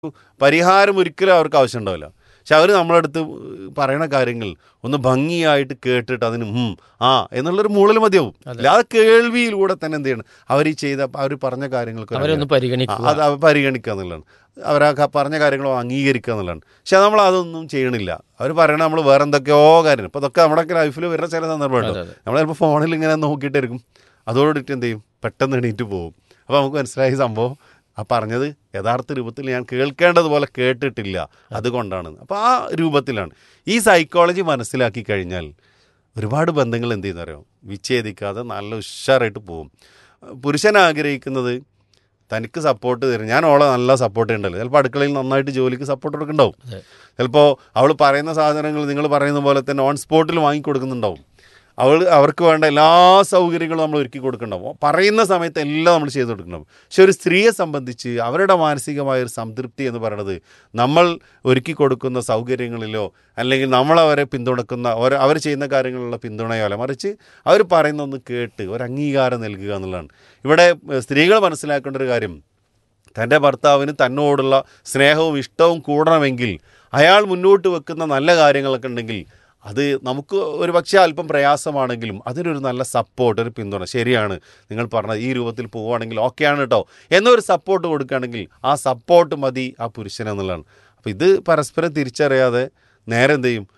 പരിഹാരം ഒരിക്കലും അവർക്ക് ആവശ്യം ഉണ്ടാവില്ല പക്ഷെ അവർ നമ്മളടുത്ത് പറയണ കാര്യങ്ങൾ ഒന്ന് ഭംഗിയായിട്ട് കേട്ടിട്ട് അതിന് ഉം ആ എന്നുള്ളൊരു മൂളൽ മതിയാവും അല്ലാതെ കേൾവിയിലൂടെ തന്നെ എന്ത് ചെയ്യണം അവർ ഈ ചെയ്ത അവർ പറഞ്ഞ കാര്യങ്ങൾക്ക് ഒരു അവരൊന്ന് ആ, പരിഗണിക്കുക അത് അവ പരിഗണിക്കുക എന്നുള്ളതാണ് അവർ ആ ക- പറഞ്ഞ കാര്യങ്ങൾ അംഗീകരിക്കുക എന്നുള്ളതാണ് പക്ഷെ നമ്മൾ അതൊന്നും ചെയ്യണില്ല അവർ പറയണ നമ്മൾ വേറെ എന്തൊക്കെയോ കാര്യം ഇപ്പോൾ അതൊക്കെ നമ്മുടെ ലൈഫിൽ വരുന്ന ചില സന്ദർഭമുണ്ടോ അതെ, അതെ. നമ്മൾ ചിലപ്പോൾ ഫോണിൽ ഇങ്ങനെ നോക്കിയിട്ടായിരിക്കും അതോടുകൂടിയിട്ട് എന്ത് ചെയ്യും പെട്ടെന്ന് എണീറ്റ് പോകും അപ്പോൾ നമുക്ക് മനസ്സിലായി സംഭവം ആ പറഞ്ഞത് യഥാർത്ഥ രൂപത്തിൽ ഞാൻ കേൾക്കേണ്ടതുപോലെ കേട്ടിട്ടില്ല അതുകൊണ്ടാണ് അപ്പോൾ ആ രൂപത്തിലാണ് ഈ സൈക്കോളജി മനസ്സിലാക്കി കഴിഞ്ഞാൽ ഒരുപാട് ബന്ധങ്ങൾ എന്ത് ചെയ്യുന്ന അറിയാം വിച്ഛേദിക്കാതെ നല്ല ഉഷാറായിട്ട് പോകും പുരുഷൻ ആഗ്രഹിക്കുന്നത് തനിക്ക് സപ്പോർട്ട് തരും ഞാൻ ഓളെ നല്ല സപ്പോർട്ട് ഉണ്ടല്ലോ ചിലപ്പോൾ അടുക്കളയിൽ നന്നായിട്ട് ജോലിക്ക് സപ്പോർട്ട് കൊടുക്കുന്നുണ്ടാവും അതെ. ചിലപ്പോൾ അവൾ പറയുന്ന സാധനങ്ങൾ നിങ്ങൾ പറയുന്ന പോലെ തന്നെ ഓൺ സ്പോട്ടിൽ വാങ്ങിക്കൊടുക്കുന്നുണ്ടാവും അവൾ അവർക്ക് വേണ്ട എല്ലാ സൗകര്യങ്ങളും നമ്മൾ ഒരുക്കി കൊടുക്കുന്നുണ്ടാവും പറയുന്ന സമയത്ത് എല്ലാം നമ്മൾ ചെയ്ത് കൊടുക്കണം പക്ഷെ ഒരു സ്ത്രീയെ സംബന്ധിച്ച് അവരുടെ മാനസികമായ ഒരു സംതൃപ്തി എന്ന് പറയുന്നത് നമ്മൾ ഒരുക്കി കൊടുക്കുന്ന സൗകര്യങ്ങളിലോ അല്ലെങ്കിൽ നമ്മളവരെ പിന്തുണക്കുന്ന അവർ അവർ ചെയ്യുന്ന കാര്യങ്ങളിലുള്ള പിന്തുണയോ അല്ല മറിച്ച് അവർ പറയുന്ന ഒന്ന് കേട്ട് ഒരു അംഗീകാരം നൽകുക എന്നുള്ളതാണ് ഇവിടെ ഏഹ്, സ്ത്രീകൾ മനസ്സിലാക്കേണ്ട ഒരു കാര്യം തൻ്റെ ഭർത്താവിന് തന്നോടുള്ള സ്നേഹവും ഇഷ്ടവും കൂടണമെങ്കിൽ അയാൾ മുന്നോട്ട് വെക്കുന്ന നല്ല കാര്യങ്ങളൊക്കെ ഉണ്ടെങ്കിൽ അത് നമുക്ക് ഒരു പക്ഷേ അല്പം പ്രയാസമാണെങ്കിലും അതിനൊരു നല്ല സപ്പോർട്ട് ഒരു പിന്തുണ ശരിയാണ് നിങ്ങൾ പറഞ്ഞത് ഈ രൂപത്തിൽ പോവുകയാണെങ്കിൽ ഓക്കെയാണ് കേട്ടോ എന്നൊരു സപ്പോർട്ട് കൊടുക്കുകയാണെങ്കിൽ ആ സപ്പോർട്ട് മതി ആ പുരുഷനെന്നുള്ളതാണ് അപ്പോൾ ഇത് പരസ്പരം തിരിച്ചറിയാതെ നേരെ എന്ത് ചെയ്യും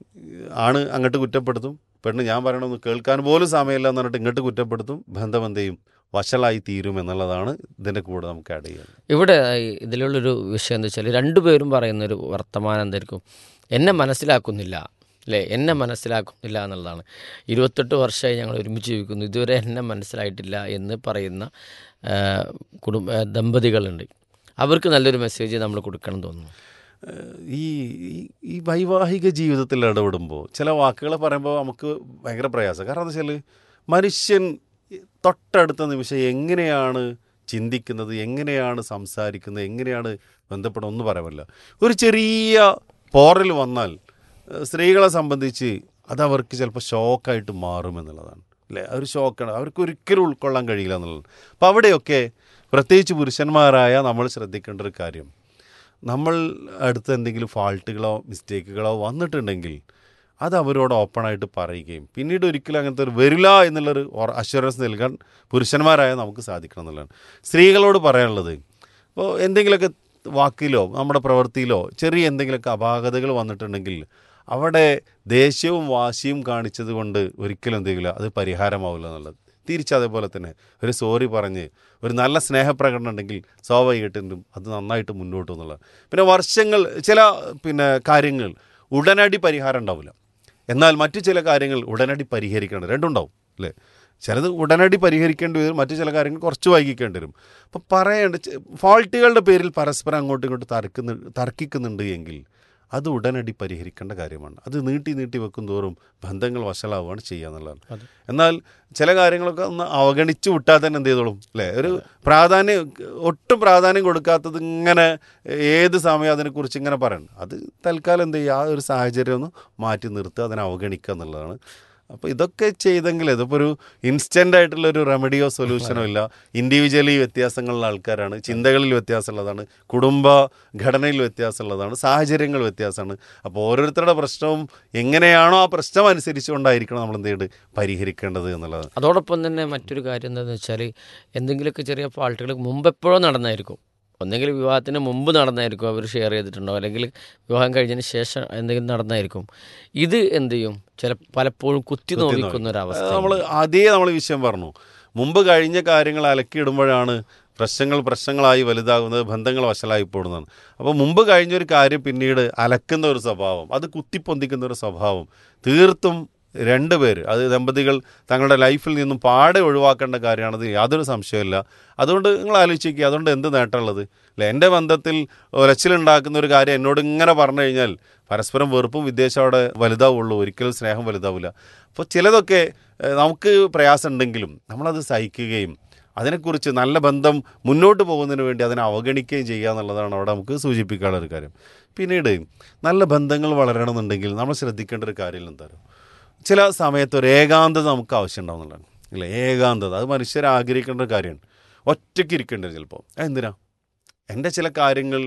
ആണ് അങ്ങോട്ട് കുറ്റപ്പെടുത്തും പെണ്ണ് ഞാൻ പറയണമെന്ന് കേൾക്കാൻ പോലും സമയമില്ല എന്ന് പറഞ്ഞിട്ട് ഇങ്ങോട്ട് കുറ്റപ്പെടുത്തും ബന്ധം എന്ത് ചെയ്യും വഷളായി തീരും എന്നുള്ളതാണ് ഇതിൻ്റെ കൂടെ നമുക്ക് ആഡ് ചെയ്യുന്നത് ഇവിടെ ഈ ഇതിലുള്ളൊരു വിഷയം എന്താ വെച്ചാൽ രണ്ടുപേരും പറയുന്നൊരു വർത്തമാനം എന്തായിരിക്കും എന്നെ മനസ്സിലാക്കുന്നില്ല അല്ലേ എന്നെ മനസ്സിലാക്കുന്നില്ല എന്നുള്ളതാണ് ഇരുപത്തെട്ട് വർഷമായി ഞങ്ങൾ ഒരുമിച്ച് ജീവിക്കുന്നു ഇതുവരെ എന്നെ മനസ്സിലായിട്ടില്ല എന്ന് പറയുന്ന ആ, കുടുംബ ആ, ദമ്പതികളുണ്ട് അവർക്ക് നല്ലൊരു മെസ്സേജ് നമ്മൾ കൊടുക്കണം എന്ന് തോന്നുന്നു ഏഹ് ഈ ഈ- ഈ വൈവാഹിക ജീവിതത്തിൽ ഇടപെടുമ്പോൾ ചില വാക്കുകൾ പറയുമ്പോൾ നമുക്ക് ഭയങ്കര പ്രയാസം കാരണം എന്താ വെച്ചാൽ മനുഷ്യൻ തൊട്ടടുത്ത നിമിഷം എങ്ങനെയാണ് ചിന്തിക്കുന്നത് എങ്ങനെയാണ് സംസാരിക്കുന്നത് എങ്ങനെയാണ് ബന്ധപ്പെടുന്നത് ഒന്നും പറയാൻ പറ്റില്ല ഒരു ചെറിയ പോറൽ വന്നാൽ ഏഹ് സ്ത്രീകളെ സംബന്ധിച്ച് അത് അവർക്ക് ചിലപ്പോൾ ഷോക്കായിട്ട് മാറുമെന്നുള്ളതാണ് അല്ലേ ആ ഒരു ഷോക്കാണ് അവർക്ക് ഒരിക്കലും ഉൾക്കൊള്ളാൻ കഴിയില്ല എന്നുള്ളത് അപ്പോൾ അവിടെയൊക്കെ പ്രത്യേകിച്ച് പുരുഷന്മാരായ നമ്മൾ ശ്രദ്ധിക്കേണ്ട ഒരു കാര്യം നമ്മൾ അടുത്ത് എന്തെങ്കിലും ഫാൾട്ടുകളോ മിസ്റ്റേക്കുകളോ വന്നിട്ടുണ്ടെങ്കിൽ അത് അവരോട് ഓപ്പണായിട്ട് പറയുകയും പിന്നീട് ഒരിക്കലും അങ്ങനത്തെ ഒരു വരില്ല എന്നുള്ളൊരു അഷുറൻസ് നൽകാൻ പുരുഷന്മാരായ നമുക്ക് സാധിക്കണം എന്നുള്ളതാണ് സ്ത്രീകളോട് പറയാനുള്ളത് ഇപ്പോൾ എന്തെങ്കിലുമൊക്കെ വാക്കിലോ നമ്മുടെ പ്രവൃത്തിയിലോ ചെറിയ എന്തെങ്കിലുമൊക്കെ അപാകതകൾ വന്നിട്ടുണ്ടെങ്കിൽ അവിടെ ദേഷ്യവും വാശിയും കാണിച്ചത് കൊണ്ട് ഒരിക്കലും എന്തെങ്കിലും അത് പരിഹാരമാവില്ല എന്നുള്ളത് തിരിച്ചതേപോലെ തന്നെ ഒരു സോറി പറഞ്ഞ് ഒരു നല്ല സ്നേഹപ്രകടനം ഉണ്ടെങ്കിൽ സ്വാഭാവികമായിട്ടും അത് നന്നായിട്ട് മുന്നോട്ട് എന്നുള്ളത് പിന്നെ വർഷങ്ങൾ ചില പിന്നെ കാര്യങ്ങൾ ഉടനടി പരിഹാരം ഉണ്ടാവില്ല എന്നാൽ മറ്റു ചില കാര്യങ്ങൾ ഉടനടി പരിഹരിക്കണം രണ്ടുണ്ടാവും അല്ലേ ചിലത് ഉടനടി പരിഹരിക്കേണ്ടി വരും മറ്റു ചില കാര്യങ്ങൾ കുറച്ച് വൈകിക്കേണ്ടി വരും അപ്പോൾ പറയേണ്ട ചെ- ഫാൾട്ടുകളുടെ പേരിൽ പരസ്പരം അങ്ങോട്ടും ഇങ്ങോട്ടും തർക്കുന്ന തർക്കിക്കുന്നുണ്ട് എങ്കിൽ അത് ഉടനടി പരിഹരിക്കേണ്ട കാര്യമാണ് അത് നീട്ടി നീട്ടി വെക്കും തോറും ബന്ധങ്ങൾ വഷളാവുകയാണ് ചെയ്യുക എന്നുള്ളതാണ് എന്നാൽ ചില കാര്യങ്ങളൊക്കെ ഒന്ന് അവഗണിച്ച് വിട്ടാൽ തന്നെ എന്ത് ചെയ്തോളും അല്ലേ ഒരു പ്രാധാന്യം ഒട്ടും പ്രാധാന്യം കൊടുക്കാത്തത് ഇങ്ങനെ ഏത് സമയം അതിനെക്കുറിച്ച് ഇങ്ങനെ പറയണം അത് തൽക്കാലം എന്ത് ചെയ്യുക ആ ഒരു സാഹചര്യം ഒന്ന് മാറ്റി നിർത്തുക അതിനെ അവഗണിക്കുക എന്നുള്ളതാണ് അപ്പോൾ ഇതൊക്കെ ചെയ്തെങ്കിൽ ഇതിപ്പോൾ ഒരു ഇൻസ്റ്റൻ്റ് ആയിട്ടുള്ള ഒരു റെമഡിയോ സൊല്യൂഷനോ ഇല്ല ഇൻഡിവിജ്വലി വ്യത്യാസങ്ങളുള്ള ആൾക്കാരാണ് ചിന്തകളിൽ വ്യത്യാസമുള്ളതാണ് കുടുംബ ഘടനയിൽ വ്യത്യാസമുള്ളതാണ് സാഹചര്യങ്ങൾ വ്യത്യാസമാണ് അപ്പോൾ ഓരോരുത്തരുടെ പ്രശ്നവും എങ്ങനെയാണോ ആ പ്രശ്നം അനുസരിച്ചുകൊണ്ടായിരിക്കണം നമ്മൾ എന്ത് ചെയ്യേണ്ടത് പരിഹരിക്കേണ്ടത് എന്നുള്ളത് അതോടൊപ്പം തന്നെ മറ്റൊരു കാര്യം എന്താണെന്ന് വെച്ചാൽ എന്തെങ്കിലുമൊക്കെ ചെറിയ ഫാൾട്ടുകൾ മുമ്പ് എപ്പോഴോ നടന്നായിരിക്കും ഒന്നെങ്കിൽ വിവാഹത്തിന് മുമ്പ് നടന്നായിരിക്കും അവർ ഷെയർ ചെയ്തിട്ടുണ്ടോ അല്ലെങ്കിൽ വിവാഹം കഴിഞ്ഞതിന് ശേഷം എന്തെങ്കിലും നടന്നായിരിക്കും ഇത് എന്ത് ചെയ്യും ചില പലപ്പോഴും കുത്തി നോവിക്കുന്ന ഒരു അവസ്ഥ നമ്മൾ അതേ നമ്മൾ വിഷയം പറഞ്ഞു മുമ്പ് കഴിഞ്ഞ കാര്യങ്ങൾ അലക്കിയിടുമ്പോഴാണ് പ്രശ്നങ്ങൾ പ്രശ്നങ്ങളായി വലുതാകുന്നത് ബന്ധങ്ങൾ വശലായി പോകുന്നതാണ് അപ്പോൾ മുമ്പ് കഴിഞ്ഞൊരു കാര്യം പിന്നീട് അലക്കുന്ന ഒരു സ്വഭാവം അത് കുത്തിപ്പൊന്തിക്കുന്ന ഒരു സ്വഭാവം തീർത്തും രണ്ട് പേര് അത് ദമ്പതികൾ തങ്ങളുടെ ലൈഫിൽ നിന്നും പാടെ ഒഴിവാക്കേണ്ട കാര്യമാണത് യാതൊരു സംശയമില്ല അതുകൊണ്ട് നിങ്ങൾ ആലോചിക്കുക അതുകൊണ്ട് എന്ത് നേട്ടമുള്ളത് അല്ലേ എൻ്റെ ബന്ധത്തിൽ ഒലച്ചിലുണ്ടാക്കുന്ന ഒരു കാര്യം എന്നോട് ഇങ്ങനെ പറഞ്ഞു കഴിഞ്ഞാൽ പരസ്പരം വെറുപ്പും വിദ്വേഷം അവിടെ വലുതാവുള്ളൂ ഒരിക്കലും സ്നേഹം വലുതാവില്ല അപ്പോൾ ചിലതൊക്കെ ഏഹ്, നമുക്ക് പ്രയാസം ഉണ്ടെങ്കിലും നമ്മളത് സഹിക്കുകയും അതിനെക്കുറിച്ച് നല്ല ബന്ധം മുന്നോട്ട് പോകുന്നതിന് വേണ്ടി അതിനെ അവഗണിക്കുകയും ചെയ്യുക എന്നുള്ളതാണ് അവിടെ നമുക്ക് സൂചിപ്പിക്കാനുള്ള ഒരു കാര്യം പിന്നീട് നല്ല ബന്ധങ്ങൾ വളരണമെന്നുണ്ടെങ്കിൽ നമ്മൾ ശ്രദ്ധിക്കേണ്ട ഒരു കാര്യം എന്താ പറയുക ചില സമയത്ത് ഒരു ഏകാന്തത നമുക്ക് ആവശ്യം ഉണ്ടാവുന്നുള്ളതാണ് ഇല്ല ഏകാന്തത അത് മനുഷ്യർ ആഗ്രഹിക്കേണ്ട ഒരു കാര്യമാണ് ഒറ്റയ്ക്ക് ഇരിക്കേണ്ടി വരും ചിലപ്പോൾ എന്തിനാ എൻ്റെ ചില കാര്യങ്ങൾ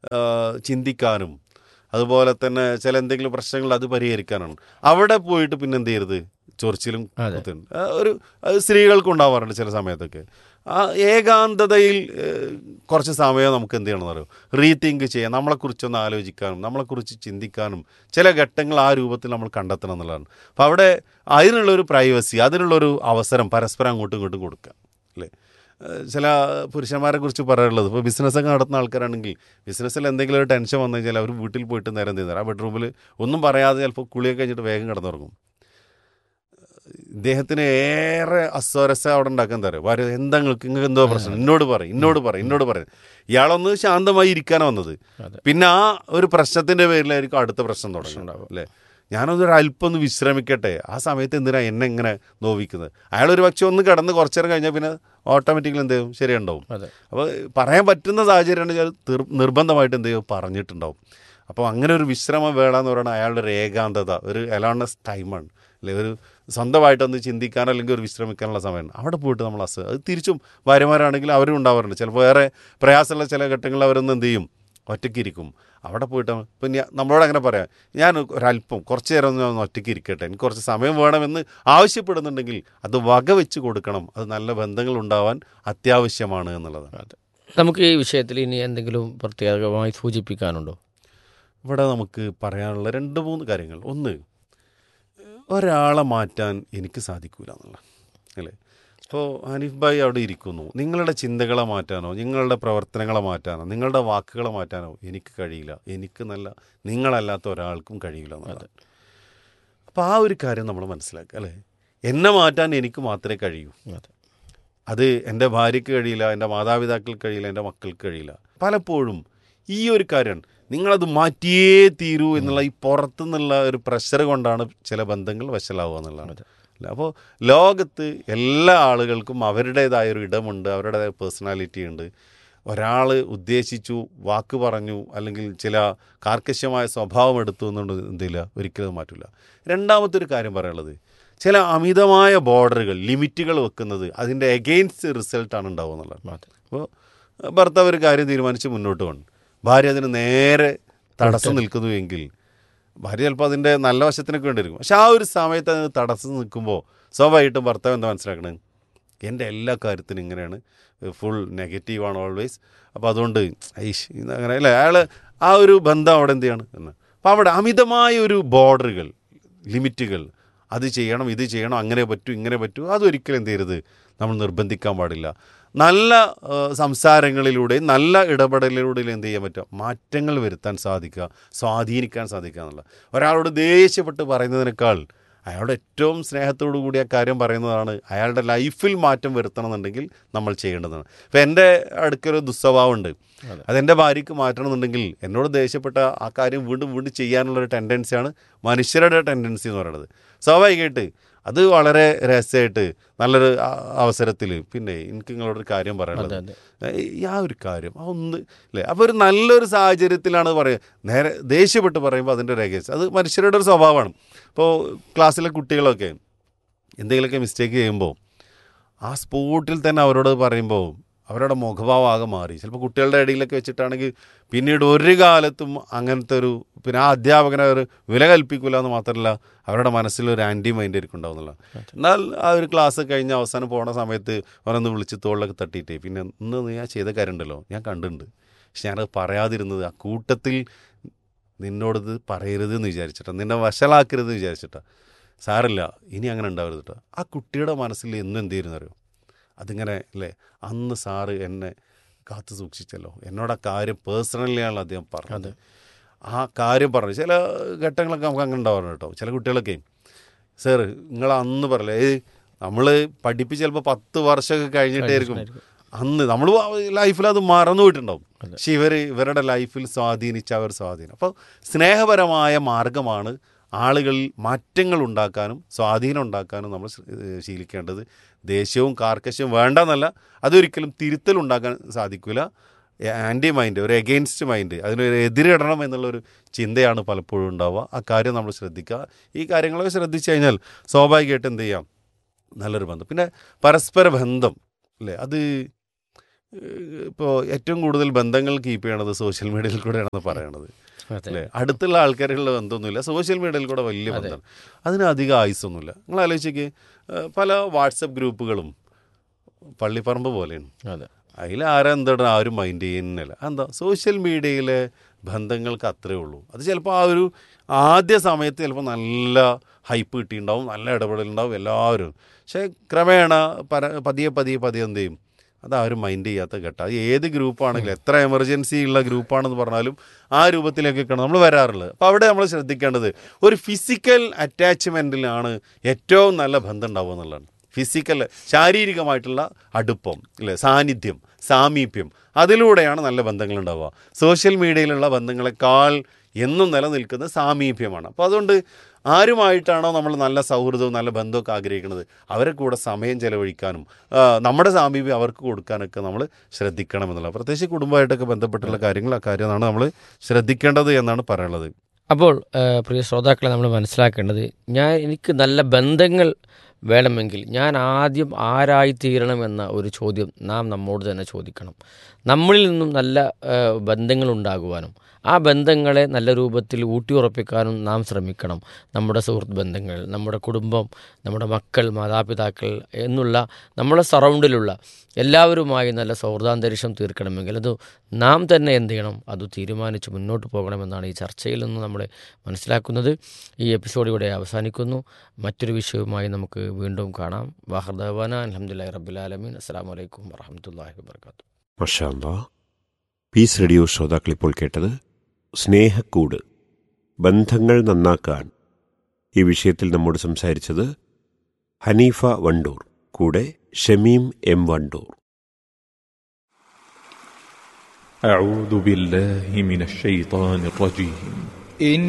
ആ, ചിന്തിക്കാനും അതുപോലെ തന്നെ ചില എന്തെങ്കിലും പ്രശ്നങ്ങൾ അത് പരിഹരിക്കാനാണ് അവിടെ പോയിട്ട് പിന്നെ എന്ത് ചെയ്യരുത് ചൊറിച്ചിലും അതെ. കുത്തും ആ, ഒരു അത് സ്ത്രീകൾക്ക് ഉണ്ടാവാറുണ്ട് ചില സമയത്തൊക്കെ ആ ഏകാന്തതയിൽ ഏഹ്, കുറച്ച് സമയം നമുക്ക് എന്ത് ചെയ്യണമെന്ന് അറിയോ റീതിങ്ക് ചെയ്യാൻ നമ്മളെക്കുറിച്ചൊന്ന് ആലോചിക്കാനും നമ്മളെക്കുറിച്ച് ചിന്തിക്കാനും ചില ഘട്ടങ്ങൾ ആ രൂപത്തിൽ നമ്മൾ കണ്ടെത്തണം എന്നുള്ളതാണ് അപ്പോൾ അവിടെ അതിനുള്ളൊരു പ്രൈവസി അതിനുള്ളൊരു അവസരം പരസ്പരം അങ്ങോട്ടും ഇങ്ങോട്ടും കൊടുക്കുക അല്ലേ ഏഹ് ചില പുരുഷന്മാരെ കുറിച്ച് പറയാനുള്ളത് ഇപ്പോൾ ബിസിനസ്സൊക്കെ നടത്തുന്ന ആൾക്കാരാണെങ്കിൽ ബിസിനസ്സിൽ എന്തെങ്കിലും ഒരു ടെൻഷൻ വന്നു കഴിഞ്ഞാൽ അവർ വീട്ടിൽ പോയിട്ട് നേരം എന്ത് ചെയ്യുന്നത് ആ ബെഡ്റൂമിൽ ഒന്നും പറയാതെ ചിലപ്പോൾ കുളിയൊക്കെ കഴിഞ്ഞിട്ട് വേഗം കിടന്നുറങ്ങും ഇദ്ദേഹത്തിന് ഏറെ അസ്വരസ അവിടെ ഉണ്ടാക്കാൻ തരാം ഭാര്യ എന്താ നിങ്ങൾക്ക് നിങ്ങൾക്ക് എന്തോ പ്രശ്നം എന്നോട് പറയും എന്നോട് പറയും എന്നോട് പറയും ഇയാളൊന്ന് ശാന്തമായി ഇരിക്കാനാണ് വന്നത് അതെ. പിന്നെ ആ ഒരു പ്രശ്നത്തിന്റെ പേരിലായിരിക്കും അടുത്ത പ്രശ്നം തുടങ്ങും അല്ലേ ഞാനൊന്നൊരു അല്പം ഒന്ന് വിശ്രമിക്കട്ടെ ആ സമയത്ത് എന്തിനാ എന്നെ ഇങ്ങനെ നോവിക്കുന്നത് അയാൾ ഒരു പക്ഷെ ഒന്ന് കിടന്ന് കുറച്ചു നേരം കഴിഞ്ഞാൽ പിന്നെ ഓട്ടോമാറ്റിക്കലി എന്ത് ചെയ്യും ശരിയുണ്ടാവും അതെ അപ്പോൾ പറയാൻ പറ്റുന്ന സാഹചര്യമാണ് ഞാൻ തീർ- നിർബന്ധമായിട്ട് എന്ത് ചെയ്യും പറഞ്ഞിട്ടുണ്ടാവും അപ്പോൾ അങ്ങനെ ഒരു വിശ്രമം വേണമെന്ന് പറയുന്നത് അയാളുടെ ഒരു ഏകാന്തത ഒരു അലോണസ് ടൈമാണ് അല്ലെ ഒരു സ്വന്തമായിട്ടൊന്ന് ചിന്തിക്കാൻ അല്ലെങ്കിൽ ഒരു വിശ്രമിക്കാനുള്ള സമയമാണ് അവിടെ പോയിട്ട് നമ്മൾ അസ് അത് തിരിച്ചും ഭാര്യമാരാണെങ്കിൽ അവരും ഉണ്ടാവാറുണ്ട് ചിലപ്പോൾ വേറെ പ്രയാസമുള്ള ചില ഘട്ടങ്ങളിൽ അവരൊന്ന് എന്ത് ചെയ്യും ഒറ്റയ്ക്ക് ഇരിക്കും അവിടെ പോയിട്ട് ഇപ്പം ഞാൻ നമ്മളോട് അങ്ങനെ പറയാം ഞാൻ ഒരല്പം കുറച്ച് നേരം ഒന്ന് ഞാൻ ഒന്ന് ഒറ്റയ്ക്ക് ഇരിക്കട്ടെ എനിക്ക് കുറച്ച് സമയം വേണമെന്ന് ആവശ്യപ്പെടുന്നുണ്ടെങ്കിൽ അത് വക വെച്ച് കൊടുക്കണം അത് നല്ല ബന്ധങ്ങൾ ഉണ്ടാവാൻ അത്യാവശ്യമാണ് എന്നുള്ളതാണ് അതെ നമുക്ക് ഈ വിഷയത്തിൽ ഇനി എന്തെങ്കിലും പ്രത്യേകമായി സൂചിപ്പിക്കാനുണ്ടോ ഇവിടെ നമുക്ക് പറയാനുള്ള രണ്ട് മൂന്ന് കാര്യങ്ങൾ ഒന്ന് ഒരാളെ മാറ്റാൻ എനിക്ക് സാധിക്കൂല എന്നുള്ള അല്ലേ ഇപ്പോൾ ഹനീഫ് ഭായി അവിടെ ഇരിക്കുന്നു നിങ്ങളുടെ ചിന്തകളെ മാറ്റാനോ നിങ്ങളുടെ പ്രവർത്തനങ്ങളെ മാറ്റാനോ നിങ്ങളുടെ വാക്കുകളെ മാറ്റാനോ എനിക്ക് കഴിയില്ല എനിക്ക് നല്ല നിങ്ങളല്ലാത്ത ഒരാൾക്കും കഴിയില്ല എന്നുള്ളത് അപ്പോൾ ആ ഒരു കാര്യം നമ്മൾ മനസ്സിലാക്കുക അല്ലേ എന്നെ മാറ്റാൻ എനിക്ക് മാത്രമേ കഴിയൂ അതെ അത് എൻ്റെ ഭാര്യയ്ക്ക് കഴിയില്ല എൻ്റെ മാതാപിതാക്കൾക്ക് കഴിയില്ല എൻ്റെ മക്കൾക്ക് കഴിയില്ല പലപ്പോഴും ഈ ഒരു കാര്യമാണ് നിങ്ങളത് മാറ്റിയേ തീരൂ എന്നുള്ള ഈ പുറത്തുനിന്നുള്ള ഒരു പ്രഷർ കൊണ്ടാണ് ചില ബന്ധങ്ങൾ വശലാവുക എന്നുള്ളതാണ് അല്ല അപ്പോൾ ലോകത്ത് എല്ലാ ആളുകൾക്കും അവരുടേതായ ഒരു ഇടമുണ്ട് അവരുടേതായ പേഴ്സണാലിറ്റി ഉണ്ട് ഒരാൾ ഉദ്ദേശിച്ചു വാക്ക് പറഞ്ഞു അല്ലെങ്കിൽ ചില കാർക്കശ്യമായ സ്വഭാവം എടുത്തു എന്നുകൊണ്ട് എന്തില്ല ഒരിക്കലും മാറ്റില്ല രണ്ടാമത്തെ ഒരു കാര്യം പറയാനുള്ളത് ചില അമിതമായ ബോർഡറുകൾ ലിമിറ്റുകൾ വെക്കുന്നത് അതിൻ്റെ എഗെയിൻസ്റ്റ് റിസൾട്ടാണ് ഉണ്ടാവുക എന്നുള്ളത് അതെ അപ്പോൾ ഭർത്താവ് ഒരു കാര്യം തീരുമാനിച്ച് മുന്നോട്ട് പോകണം ഭാര്യ അതിന് നേരെ തടസ്സം നിൽക്കുന്നു എങ്കിൽ ഭാര്യ ചിലപ്പോൾ അതിൻ്റെ നല്ല വശത്തിനൊക്കെ വേണ്ടിയിരിക്കും പക്ഷെ ആ ഒരു സമയത്ത് അതിന് തടസ്സം നിൽക്കുമ്പോൾ സ്വാഭാവികമായിട്ടും ഭർത്താവ് എന്താ മനസ്സിലാക്കണത് എൻ്റെ എല്ലാ കാര്യത്തിനും ഇങ്ങനെയാണ് ഫുൾ നെഗറ്റീവാണ് ഓൾവേസ് അപ്പോൾ അതുകൊണ്ട് ഐഷ് ഇത് അങ്ങനെ അല്ലേ അയാൾ ആ ഒരു ബന്ധം അവിടെ എന്ത് ചെയ്യാണ് എന്ന് അപ്പോൾ അവിടെ അമിതമായ ഒരു ബോർഡറുകൾ ലിമിറ്റുകൾ അത് ചെയ്യണം ഇത് ചെയ്യണം അങ്ങനെ പറ്റൂ ഇങ്ങനെ പറ്റൂ അതൊരിക്കലും എന്ത് ചെയ്യരുത് നമ്മൾ നിർബന്ധിക്കാൻ പാടില്ല നല്ല ആ, സംസാരങ്ങളിലൂടെയും നല്ല ഇടപെടലിലൂടെയും എന്ത് ചെയ്യാൻ പറ്റുക മാറ്റങ്ങൾ വരുത്താൻ സാധിക്കുക സ്വാധീനിക്കാൻ സാധിക്കുക എന്നുള്ള ഒരാളോട് ദേഷ്യപ്പെട്ട് പറയുന്നതിനേക്കാൾ അയാളുടെ ഏറ്റവും സ്നേഹത്തോടു കൂടി ആ കാര്യം പറയുന്നതാണ് അയാളുടെ ലൈഫിൽ മാറ്റം വരുത്തണമെന്നുണ്ടെങ്കിൽ നമ്മൾ ചെയ്യേണ്ടതാണ് ഇപ്പം എൻ്റെ അടുക്കൊരു ദുസ്വഭാവമുണ്ട് അതെൻ്റെ ഭാര്യയ്ക്ക് മാറ്റണമെന്നുണ്ടെങ്കിൽ എന്നോട് ദേഷ്യപ്പെട്ട ആ കാര്യം വീണ്ടും വീണ്ടും ചെയ്യാനുള്ളൊരു ടെൻഡൻസിയാണ് മനുഷ്യരുടെ ടെൻഡൻസി എന്ന് പറയുന്നത് സ്വാഭാവികമായിട്ട് അത് വളരെ രഹസ്യമായിട്ട് നല്ലൊരു അവസരത്തിൽ പിന്നെ എനിക്ക് നിങ്ങളോടൊരു കാര്യം പറയാനുള്ളത് അതെ. ഏയ് ഈ ആ ഒരു കാര്യം ആ ഒന്ന് അല്ലേ അപ്പോൾ ഒരു നല്ലൊരു സാഹചര്യത്തിലാണ് പറയുക നേരെ ദേഷ്യപ്പെട്ട് പറയുമ്പോൾ അതിൻ്റെ രഹസ്യം അത് മനുഷ്യരുടെ ഒരു സ്വഭാവമാണ് ഇപ്പോൾ ക്ലാസ്സിലെ കുട്ടികളൊക്കെ എന്തെങ്കിലുമൊക്കെ മിസ്റ്റേക്ക് ചെയ്യുമ്പോൾ ആ സ്പോട്ടിൽ തന്നെ അവരോട് പറയുമ്പോൾ അവരുടെ മുഖഭാവം ആകെ മാറി ചിലപ്പോൾ കുട്ടികളുടെ ഇടയിലൊക്കെ വെച്ചിട്ടാണെങ്കിൽ പിന്നീട് ഒരു കാലത്തും അങ്ങനത്തെ ഒരു പിന്നെ ആ അധ്യാപകനെ ഒരു വില കൽപ്പിക്കില്ല എന്ന് മാത്രമല്ല അവരുടെ മനസ്സിൽ ഒരു ആൻറ്റി മൈൻഡ് ആയിരിക്കും ഉണ്ടാവുന്നില്ല എന്നാൽ ആ ഒരു ക്ലാസ് കഴിഞ്ഞ് അവസാനം പോണ സമയത്ത് അവനൊന്ന് വിളിച്ച് തോളിലൊക്കെ തട്ടിയിട്ടേ പിന്നെ ഇന്ന് നീ ആ ചെയ്ത കാര്യം ഉണ്ടല്ലോ ഞാൻ കണ്ടിട്ടുണ്ട് പക്ഷെ ഞാനത് പറയാതിരുന്നത് ആ കൂട്ടത്തിൽ നിന്നോടത് പറയരുത് എന്ന് വിചാരിച്ചിട്ടാ നിന്നെ വഷളാക്കരുത് എന്ന് വിചാരിച്ചിട്ടാ സാറില്ല ഇനി അങ്ങനെ ഉണ്ടാവരുത് കേട്ടോ ആ കുട്ടിയുടെ മനസ്സിൽ എന്നും എന്ത് ചെയ്യുന്നു അറിയോ അതിങ്ങനെ അല്ലേ അന്ന് സാറ് എന്നെ കാത്തു സൂക്ഷിച്ചല്ലോ എന്നോട് ആ കാര്യം പേഴ്സണലിയാണല്ലോ അദ്ദേഹം പറഞ്ഞത് ആ കാര്യം പറഞ്ഞു ചില ഘട്ടങ്ങളൊക്കെ നമുക്ക് അങ്ങനെ ഉണ്ടാവാറുണ്ട് കേട്ടോ ചില കുട്ടികളൊക്കെ സാർ നിങ്ങൾ അന്ന് പറയല്ലേ ഏയ് നമ്മൾ പഠിപ്പിച്ച് ചിലപ്പോൾ പത്ത് വർഷമൊക്കെ കഴിഞ്ഞിട്ടായിരിക്കും അന്ന് നമ്മൾ ലൈഫിൽ അത് മറന്നു പോയിട്ടുണ്ടാവും പക്ഷെ ഇവർ ഇവരുടെ ലൈഫിൽ സ്വാധീനിച്ച അവർ സ്വാധീനം അപ്പോൾ സ്നേഹപരമായ മാർഗമാണ് ആളുകളിൽ മാറ്റങ്ങൾ ഉണ്ടാക്കാനും സ്വാധീനം ഉണ്ടാക്കാനും നമ്മൾ ശ്ര- ഏഹ് ശീലിക്കേണ്ടത് ദേഷ്യവും കാർക്കശ്യവും വേണ്ടെന്നല്ല അതൊരിക്കലും തിരുത്തലുണ്ടാക്കാൻ സാധിക്കില്ല ആൻറ്റി മൈൻഡ് ഒരു എഗെയിൻസ്റ്റ് മൈൻഡ് അതിനൊരു എതിരിടണം എന്നുള്ളൊരു ചിന്തയാണ് പലപ്പോഴും ഉണ്ടാവുക ആ കാര്യം നമ്മൾ ശ്രദ്ധിക്കുക ഈ കാര്യങ്ങളൊക്കെ ശ്രദ്ധിച്ചു കഴിഞ്ഞാൽ സ്വാഭാവികമായിട്ട് എന്ത് ചെയ്യാം നല്ലൊരു ബന്ധം പിന്നെ പരസ്പര ബന്ധം അല്ലേ അത് ഇപ്പോൾ ഏറ്റവും കൂടുതൽ ബന്ധങ്ങൾ കീപ്പ് ചെയ്യണത് സോഷ്യൽ മീഡിയയിൽ കൂടെയാണെന്ന് പറയണത് അതെ അല്ലേ അടുത്തുള്ള ആൾക്കാരുള്ള ബന്ധമൊന്നുമില്ല സോഷ്യൽ മീഡിയയിൽ കൂടെ വലിയ ബന്ധമാണ് അതിന് അധികം ആയുസൊന്നുമില്ല നിങ്ങൾ ആലോചിക്ക് പല വാട്സപ്പ് ഗ്രൂപ്പുകളും പള്ളിപ്പറമ്പ് പോലെയാണ് അതെ അതിൽ ആരാ എന്താണ് ആരും മൈൻഡ് ചെയ്യുന്നില്ല എന്താ സോഷ്യൽ മീഡിയയിലെ ബന്ധങ്ങൾക്ക് അത്രേ ഉള്ളൂ അത് ചിലപ്പോൾ ആ ഒരു ആദ്യ സമയത്ത് ചിലപ്പോൾ നല്ല ഹൈപ്പ് കിട്ടിയിട്ടുണ്ടാവും നല്ല ഇടപെടലുണ്ടാവും എല്ലാവരും പക്ഷേ ക്രമേണ പര പതിയെ പതിയെ പതിയെ എന്ത് ചെയ്യും അതാരും മൈൻഡ് ചെയ്യാത്ത ഘട്ടം അത് ഏത് ഗ്രൂപ്പാണെങ്കിലും എത്ര എമർജൻസി ഉള്ള ഗ്രൂപ്പാണെന്ന് പറഞ്ഞാലും ആ രൂപത്തിലേക്കൊക്കെയാണ് നമ്മൾ വരാറുള്ളത് അപ്പോൾ അവിടെ നമ്മൾ ശ്രദ്ധിക്കേണ്ടത് ഒരു ഫിസിക്കൽ അറ്റാച്ച്മെൻറ്റിലാണ് ഏറ്റവും നല്ല ബന്ധം ഉണ്ടാവുക എന്നുള്ളതാണ് ഫിസിക്കൽ ശാരീരികമായിട്ടുള്ള അടുപ്പം അല്ലേ സാന്നിധ്യം സാമീപ്യം അതിലൂടെയാണ് നല്ല ബന്ധങ്ങൾ ഉണ്ടാവുക സോഷ്യൽ മീഡിയയിലുള്ള ബന്ധങ്ങളെക്കാൾ എന്നും നിലനിൽക്കുന്ന സാമീപ്യമാണ് അപ്പോൾ അതുകൊണ്ട് ആരുമായിട്ടാണോ നമ്മൾ നല്ല സൗഹൃദവും നല്ല ബന്ധമൊക്കെ ആഗ്രഹിക്കുന്നത് അവരെ കൂടെ സമയം ചെലവഴിക്കാനും ആ, നമ്മുടെ സാമീപ്യം അവർക്ക് കൊടുക്കാനൊക്കെ നമ്മൾ ശ്രദ്ധിക്കണം എന്നുള്ള പ്രത്യേകിച്ച് കുടുംബമായിട്ടൊക്കെ ബന്ധപ്പെട്ടുള്ള കാര്യങ്ങൾ ആ കാര്യമാണ് നമ്മൾ ശ്രദ്ധിക്കേണ്ടത് എന്നാണ് പറയുന്നത് അപ്പോൾ ഏഹ്, പ്രിയ ശ്രോതാക്കളെ നമ്മൾ മനസ്സിലാക്കേണ്ടത് ഞാൻ എനിക്ക് നല്ല ബന്ധങ്ങൾ വേണമെങ്കിൽ ഞാൻ ആദ്യം ആരായി തീരണമെന്ന ഒരു ചോദ്യം നാം നമ്മോട് തന്നെ ചോദിക്കണം നമ്മളിൽ നിന്നും നല്ല ഏഹ്, ബന്ധങ്ങൾ ഉണ്ടാകുവാനും ആ ബന്ധങ്ങളെ നല്ല രൂപത്തിൽ ഊട്ടിയുറപ്പിക്കാനും നാം ശ്രമിക്കണം നമ്മുടെ സുഹൃത്ത് ബന്ധങ്ങൾ നമ്മുടെ കുടുംബം നമ്മുടെ മക്കൾ മാതാപിതാക്കൾ എന്നുള്ള നമ്മുടെ സറൗണ്ടിലുള്ള എല്ലാവരുമായി നല്ല സൗഹൃദാന്തരീക്ഷം തീർക്കണമെങ്കിൽ അത് നാം തന്നെ എന്ത് ചെയ്യണം അത് തീരുമാനിച്ച് മുന്നോട്ട് പോകണമെന്നാണ് ഈ ചർച്ചയിൽ നിന്ന് നമ്മൾ മനസ്സിലാക്കുന്നത് ഈ എപ്പിസോഡ് ഇവിടെ അവസാനിക്കുന്നു മറ്റൊരു വിഷയവുമായി നമുക്ക് വീണ്ടും കാണാം വാഹർദവാന അലഹമുല്ലാ റബ്ബുലാലമീൻ അസ്സാം വലൈക്കും വറഹമത്തല്ലാഹി വാബർക്കാത്തു മഷാല്ല പീസ് റേഡിയോ ശ്രോതാക്കൾ ഇപ്പോൾ കേട്ടത് സ്നേഹക്കൂട് ബന്ധങ്ങൾ നന്നാക്കാൻ ഈ വിഷയത്തിൽ നമ്മോട് സംസാരിച്ചത് ഹനീഫ വണ്ടൂർ കൂടെ ഷമീം എം വണ്ടൂർ أعوذ بالله من الشيطان الرجيم إن